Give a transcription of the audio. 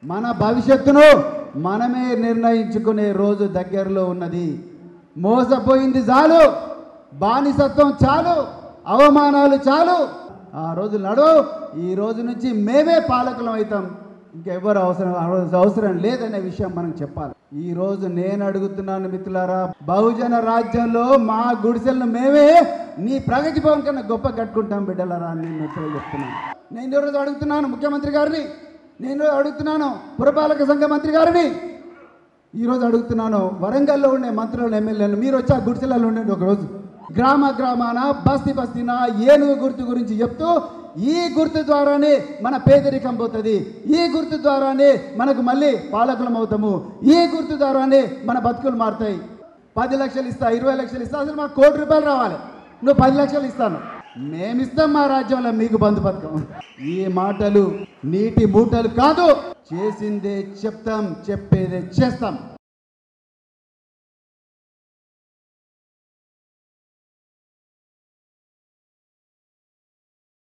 మన భవిష్యత్తును మనమే నిర్ణయించుకునే రోజు దగ్గరలో ఉన్నది మోసపోయింది చాలు బానిసత్వం చాలు అవమానాలు చాలు ఆ రోజు నడవు ఈ రోజు నుంచి మేమే పాలకులం అవుతాం ఇంకెవ్వరు అవసరం అవసరం లేదనే విషయం మనం చెప్పాలి ఈ రోజు నేను అడుగుతున్నాను మిత్రులారా బహుజన రాజ్యంలో మా గుడిసెలను మేమే నీ ప్రగతి భవన్ కన్నా గొప్ప కట్టుకుంటాం బిడ్డలారా అని నేను ఇప్పుడే చెప్తున్నాను నేను ఈరోజు అడుగుతున్నాను ముఖ్యమంత్రి గారిని నేను ఈరోజు అడుగుతున్నాను పురపాలక సంఘ మంత్రి గారిని ఈరోజు అడుగుతున్నాను వరంగల్లో ఉండే మంత్రులను ఎమ్మెల్యేలను మీరు వచ్చి ఆ గుడిసెలలో ఉండండి ఒకరోజు గ్రామ గ్రామాన బస్తీ బస్తీన ఏనుగు గుర్తు గురించి చెప్తూ ఈ గుర్తు ద్వారానే మన పేదరికం పోతుంది ఈ గుర్తు ద్వారానే మనకు మళ్ళీ పాలకులం అవుతాము ఈ గుర్తు ద్వారానే మన బతుకులు మారుతాయి పది లక్షలు ఇస్తా ఇరవై లక్షలు ఇస్తా అసలు మాకు కోటి రూపాయలు రావాలి నువ్వు పది లక్షలు ఇస్తాను మేమిస్తాం మా రాజ్యంలో మీకు బంధు పథకం ఈ మాటలు నీటి మూటలు కాదు చేసిందే చెప్తాం చెప్పేదే చేస్తాం